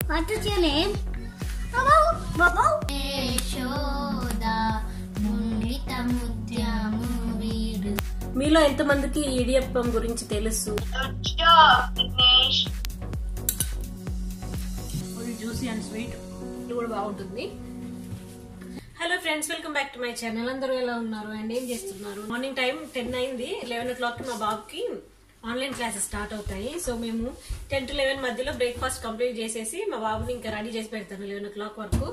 What is your name? Babo. Babo. Yashoda ముంగిత ముత్యము వీడు మీలో ఎంతమందికి ఇడియప్పం గురించి తెలుసు Good job, Vignesh. Full juicy and sweet ఇది కూడా బాగుంటుంది hello friends welcome back to my channel అందరూ ఎలా ఉన్నారు అండ్ ఏం చేస్తున్నారు మార్నింగ్ టైం టెన్ అయింది లెవెన్ ఓ క్లాక్ మా బాబుకి ఆన్లైన్ క్లాసెస్ స్టార్ట్ అవుతాయి సో మేము టెన్ టు లెవెన్ మధ్యలో బ్రేక్ఫాస్ట్ కంప్లీట్ చేసేసి మా బాబుని ఇంకా రెడీ చేసి పెడతాను లెవెన్ ఓ క్లాక్ వరకు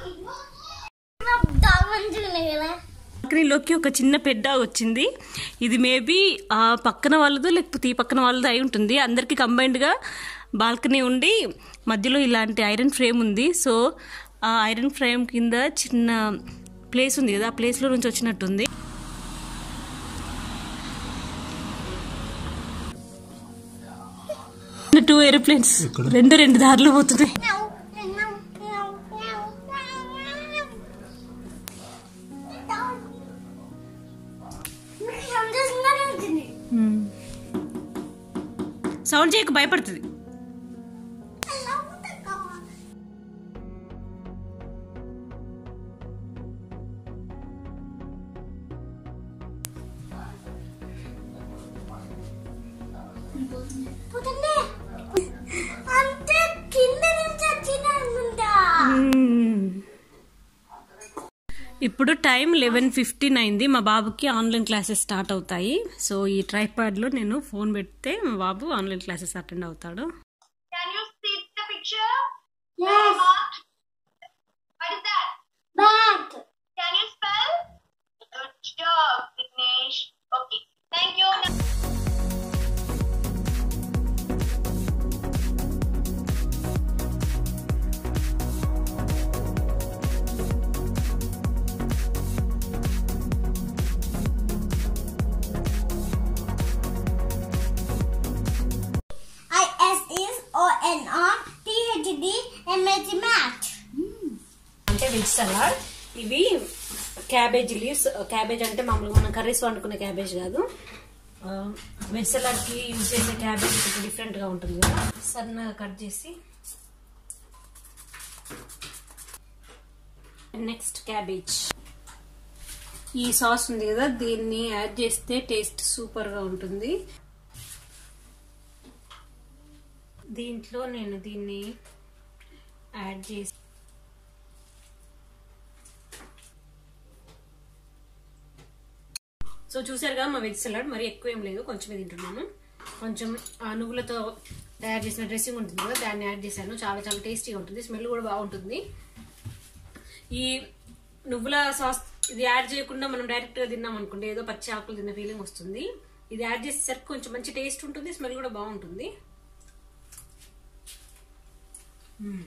మంచిగా కదా బాల్కనీలోకి ఒక చిన్న పెద్ద వచ్చింది ఇది మేబీ ఆ పక్కన వాళ్ళదో లేకపోతే ఈ పక్కన వాళ్ళదో అయి ఉంటుంది అందరికి కంబైన్డ్ గా బాల్కనీ ఉండి మధ్యలో ఇలాంటి ఐరన్ ఫ్రేమ్ ఉంది సో ఆ ఐరన్ ఫ్రేమ్ కింద చిన్న ప్లేస్ ఉంది కదా ఆ ప్లేస్ లో నుంచి వచ్చినట్టుంది టూ ఏరోప్లేన్స్ రెండు రెండు దారులు పోతున్నాయి సౌండ్ చేయక భయపడుతుంది అంతే కింద నుంచి వచ్చిన అనుకుంటా ఇప్పుడు టైం లెవెన్ ఫిఫ్టీన్ అయింది మా బాబుకి ఆన్లైన్ క్లాసెస్ స్టార్ట్ అవుతాయి సో ఈ ట్రైపాడ్ లో నేను ఫోన్ పెడితే మా బాబు ఆన్లైన్ క్లాసెస్ అటెండ్ అవుతాడు Can you see the picture? Yes. What is that? Bat. Can you spell? Good job, Vignesh. Okay. Thank you. I S is O N R T H D M H mat. అంటే veg salad ఇవి cabbage leaves cabbage అంటే మామూలుగా మనం curries వండుకునే cabbage కాదు veg salad కి use చేసే cabbage కొంచెం డిఫరెంట్ గా ఉంటుంది కదా సన్నగా కట్ చేసి నెక్స్ట్ క్యాబేజ్ ఈ సాస్ ఉంది కదా దీన్ని యాడ్ చేస్తే టేస్ట్ సూపర్ గా ఉంటుంది దీంట్లో నేను దీన్ని యాడ్ చేసి సో చూసారుగా మా వెజ్ సలాడ్ మరి ఎక్కువ ఏం లేదు కొంచెమే తింటున్నాను కొంచెం ఆ నువ్వులతో తయారు చేసిన డ్రెస్సింగ్ ఉంటుంది కదా దాన్ని యాడ్ చేశాను చాలా చాలా టేస్టీగా ఉంటుంది స్మెల్ కూడా బాగుంటుంది ఈ నువ్వుల సాస్ ఇది యాడ్ చేయకుండా మనం డైరెక్ట్ గా తిన్నాం అనుకోండి ఏదో పచ్చి ఆకులు తిన్న ఫీలింగ్ వస్తుంది ఇది యాడ్ చేసేసరికి కొంచెం మంచి టేస్ట్ ఉంటుంది స్మెల్ కూడా బాగుంటుంది మ్మ్.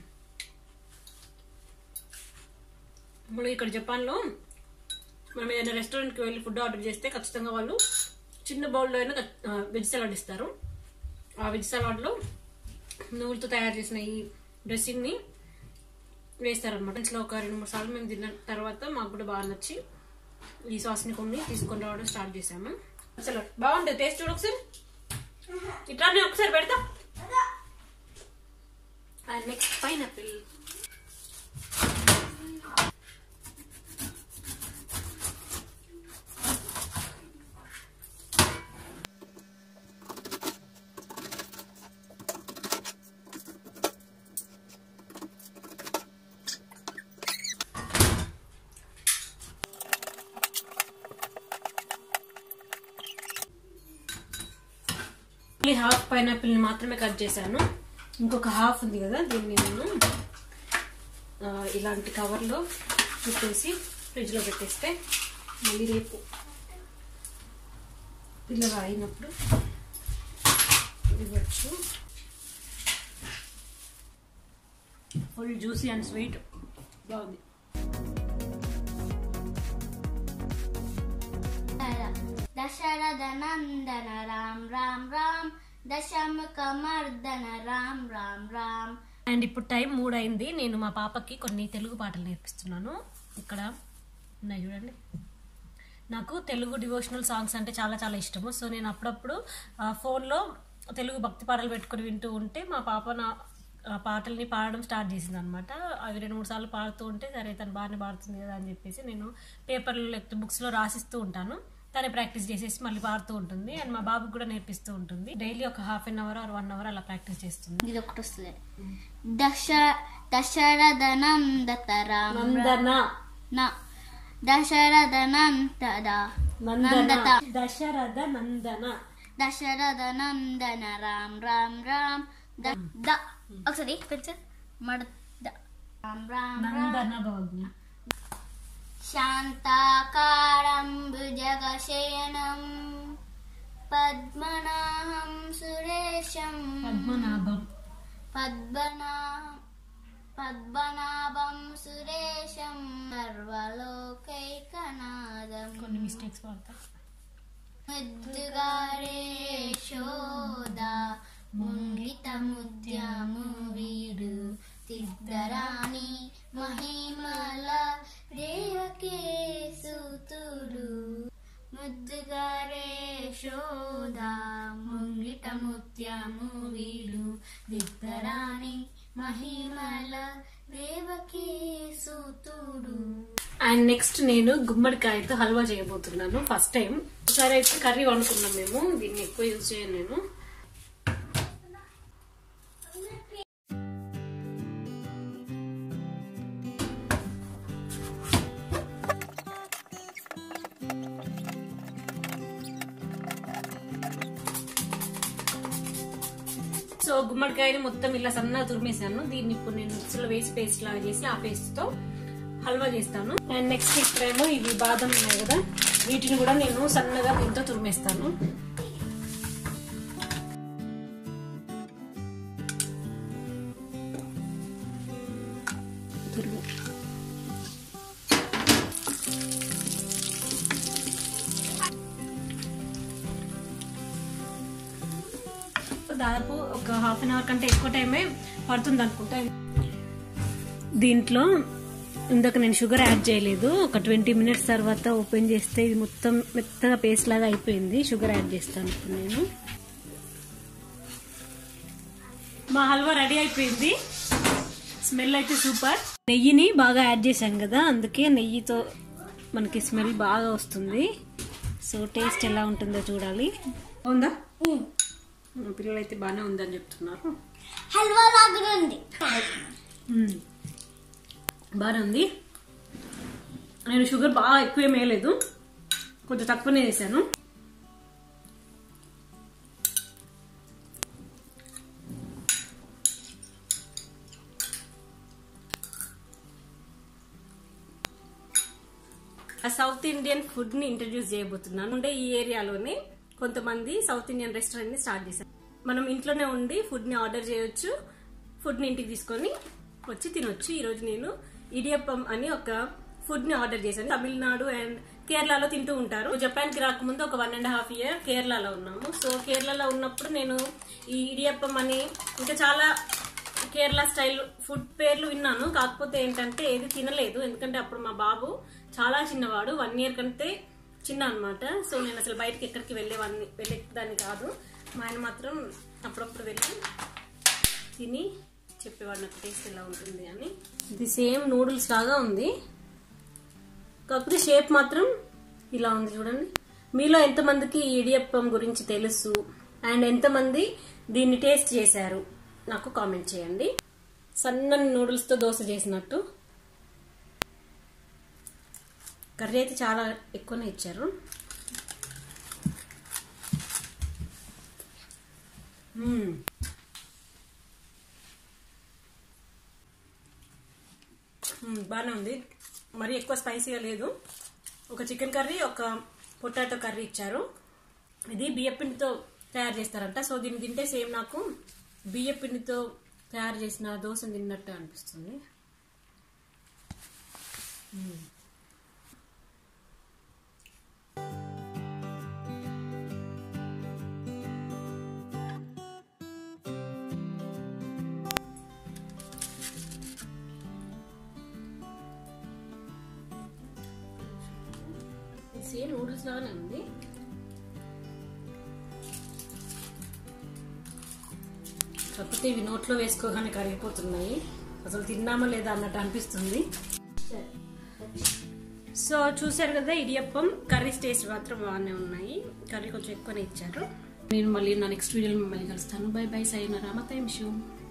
ఇప్పుడు ఇక్కడ జపాన్లో మనం ఏదైనా రెస్టారెంట్కి వెళ్ళి ఫుడ్ ఆర్డర్ చేస్తే ఖచ్చితంగా వాళ్ళు చిన్న బౌల్లో అయినా వెజ్ సలాడ్ ఇస్తారు ఆ వెజ్ సలాడ్లో నువ్వులతో తయారు చేసిన ఈ డ్రెస్సింగ్ని వేస్తారనమాట ఇంట్లో ఒక రెండు మూడు సార్లు మేము తిన్న తర్వాత మాకు కూడా బాగా నచ్చి ఈ సాస్ని కొన్ని తీసుకొని రావడం స్టార్ట్ చేసాము సలాడ్ బాగుంటుంది టేస్ట్ చూడు ఒకసారి ఇట్లా నేను ఒకసారి పెడతా అండ్ నెక్స్ట్ పైనాపిల్ ఈ హాఫ్ పైనాపిల్ ని మాత్రమే కట్ చేశాను ఇంకొక హాఫ్ ఉంది కదా దీన్ని నేను ఆ, ఇలాంటి కవర్లో చుట్టేసి ఫ్రిడ్జ్లో పెట్టేస్తే మళ్ళీ రేపు పిల్లగా అయినప్పుడు ఇవ్వచ్చు ఫుల్ జ్యూసీ అండ్ స్వీట్ బాగుంది దశరథ నందన రామ్ రామ్ రామ్ దశముఖ మర్దన రామ్ రామ్ రామ్ అండ్ ఇప్పుడు టైం మూడు అయింది నేను మా పాపకి కొన్ని తెలుగు పాటలు నేర్పిస్తున్నాను ఇక్కడ ఉన్నాయి చూడండి నాకు తెలుగు డివోషనల్ సాంగ్స్ అంటే చాలా చాలా ఇష్టము సో నేను అప్పుడప్పుడు ఆ, ఫోన్లో తెలుగు భక్తి పాటలు పెట్టుకొని వింటూ ఉంటే మా పాప నా ఆ పాటల్ని పాడడం స్టార్ట్ చేసింది అనమాట అవి రెండు మూడు సార్లు పాడుతూ ఉంటే సరే తను బాగానే పాడుతుంది కదా అని చెప్పేసి నేను పేపర్లు లేకపోతే బుక్స్లో రాసిస్తూ ఉంటాను తనే ప్రాక్టీస్ చేసేసి మళ్ళీ పాడుతూ ఉంటుంది అండ్ మా బాబుకి కూడా నేర్పిస్తూ ఉంటుంది డైలీ ఒక half an hour or one hour అలా ప్రాక్టీస్ చేస్తుంది ఇది ఒకటి వస్తుంది దశ దశరథనందతరాం నందన న దశరథనంతద నందన దశరథ నందన దశరథనందన రామ్ రామ్ రామ్ ద ద ఒకసారి కొంచెం మడ ద రామ్ రామ్ రామ్ నందన బాగుంది శాంతాకారం భుజగశయనం పద్మనాభం సురేశం పద్మనాభం పద్మనాభం పద్మనాభం సురేశం సర్వలోకైకనాదం కొన్ని మిస్టేక్స్ వాడతా ముద్దుగారే శోద ముంగిత ముద్యము వీడు తిద్దరాణి మహిమల దేవకే సూతుడు ముద్దుగారే శోద ముంగిట ముత్యము వీడు దిద్దరాణి మహిమల దేవకే సూతుడు అండ్ నెక్స్ట్ నేను గుమ్మడికాయతో హల్వా చేయబోతున్నాను ఫస్ట్ టైం ఒకసారి అయితే కర్రీ వండుకున్నాం మేము దీన్ని ఎక్కువ యూజ్ చేయను నేను సో గుమ్మడికాయని మొత్తం ఇలా సన్నగా తురిమేసాను దీన్ని ఇప్పుడు నేను మిక్సీలో వేసి పేస్ట్ లాగా చేసి ఆ పేస్ట్ తో హల్వా చేస్తాను అండ్ నెక్స్ట్ ఇక్కడేమో ఇవి బాదం ఉన్నాయి కదా వీటిని కూడా నేను సన్నగా దీంతో తురిమేస్తాను తురుము దాదాపు ఒక హాఫ్ అన్ అవర్ కంటే ఎక్కువ టైమే పడుతుంది అనుకుంటా దీంట్లో ఇందాక నేను షుగర్ యాడ్ చేయలేదు ఒక ట్వంటీ మినిట్స్ తర్వాత ఓపెన్ చేస్తే ఇది మొత్తం మెత్తగా పేస్ట్ లాగా అయిపోయింది షుగర్ యాడ్ చేస్తాను ఇప్పుడు నేను మా హల్వా రెడీ అయిపోయింది స్మెల్ అయితే సూపర్ నెయ్యిని బాగా యాడ్ చేశాం కదా అందుకే నెయ్యితో మనకి స్మెల్ బాగా వస్తుంది సో టేస్ట్ ఎలా ఉంటుందో చూడాలి ఉందా మా పిల్లలు అయితే బాగానే ఉందని చెప్తున్నారు హల్వా లాగా ఉంది మ్మ్. బాగానే ఉంది నేను షుగర్ బాగా ఎక్కువ ఏం వేయలేదు కొంచెం తక్కువనే వేసాను ఆ సౌత్ ఇండియన్ ఫుడ్ ని ఇంట్రడ్యూస్ చేయబోతున్నాను ఉండే ఈ ఏరియాలోనే కొంతమంది సౌత్ ఇండియన్ రెస్టారెంట్ ని స్టార్ట్ చేశారు మనం ఇంట్లోనే ఉండి ఫుడ్ ని ఆర్డర్ చేయొచ్చు ఫుడ్ ని ఇంటికి తీసుకొని వచ్చి తినొచ్చు ఈ రోజు నేను ఇడియప్పం అని ఒక ఫుడ్ ని ఆర్డర్ చేశాను తమిళనాడు అండ్ కేరళలో తింటూ ఉంటారు జపాన్ కి రాకముందు ఒక వన్ అండ్ హాఫ్ ఇయర్ కేరళలో ఉన్నాము సో కేరళలో ఉన్నప్పుడు నేను ఈ ఇడియప్పం అని ఇంకా చాలా కేరళ స్టైల్ ఫుడ్ పేర్లు విన్నాను కాకపోతే ఏంటంటే ఏది తినలేదు ఎందుకంటే అప్పుడు మా బాబు చాలా చిన్నవాడు వన్ ఇయర్ కంటే చిన్న అన్నమాట సో నేను అసలు బయటకి ఎక్కడికి వెళ్ళేవాడిని వెళ్ళేదాన్ని కాదు మా ఆయన మాత్రం అప్పుడప్పుడు వెళ్ళి తిని చెప్పేవాడు నాకు టేస్ట్ ఎలా ఉంటుంది అని ఇది సేమ్ నూడిల్స్ లాగా ఉంది కాకపోతే షేప్ మాత్రం ఇలా ఉంది చూడండి మీలో ఎంతమందికి ఈ ఇడియప్పం గురించి తెలుసు అండ్ ఎంతమంది దీన్ని టేస్ట్ చేశారు నాకు కామెంట్ చేయండి సన్నని నూడిల్స్తో దోశ చేసినట్టు కర్రీ అయితే చాలా ఎక్కువనే ఇచ్చారు మ్మ్. మ్మ్, బాగానే ఉంది మరి ఎక్కువ స్పైసీగా లేదు ఒక చికెన్ కర్రీ ఒక పొటాటో కర్రీ ఇచ్చారు ఇది బియ్యపిండితో తయారు చేస్తారంట సో దీన్ని తింటే సేమ్ నాకు బియ్యపిండితో తయారు చేసిన దోశ తిన్నట్టు అనిపిస్తుంది మ్మ్. ఇది సేమ్ నూడిల్స్ లాగానే ఉంది కాకపోతే ఇవి నోట్లో వేసుకోగానే కరిగిపోతున్నాయి అసలు తిన్నామా లేదా అన్నట్టు అనిపిస్తుంది సో చూసారు కదా ఇడియప్పం కర్రీ టేస్ట్ మాత్రం బాగానే ఉన్నాయి కర్రీ కొంచెం ఎక్కువనే ఇచ్చారు నేను మళ్ళీ నా నెక్స్ట్ వీడియోలో మిమ్మల్ని కలుస్తాను బై బై సైనా రామతైమ్ షూ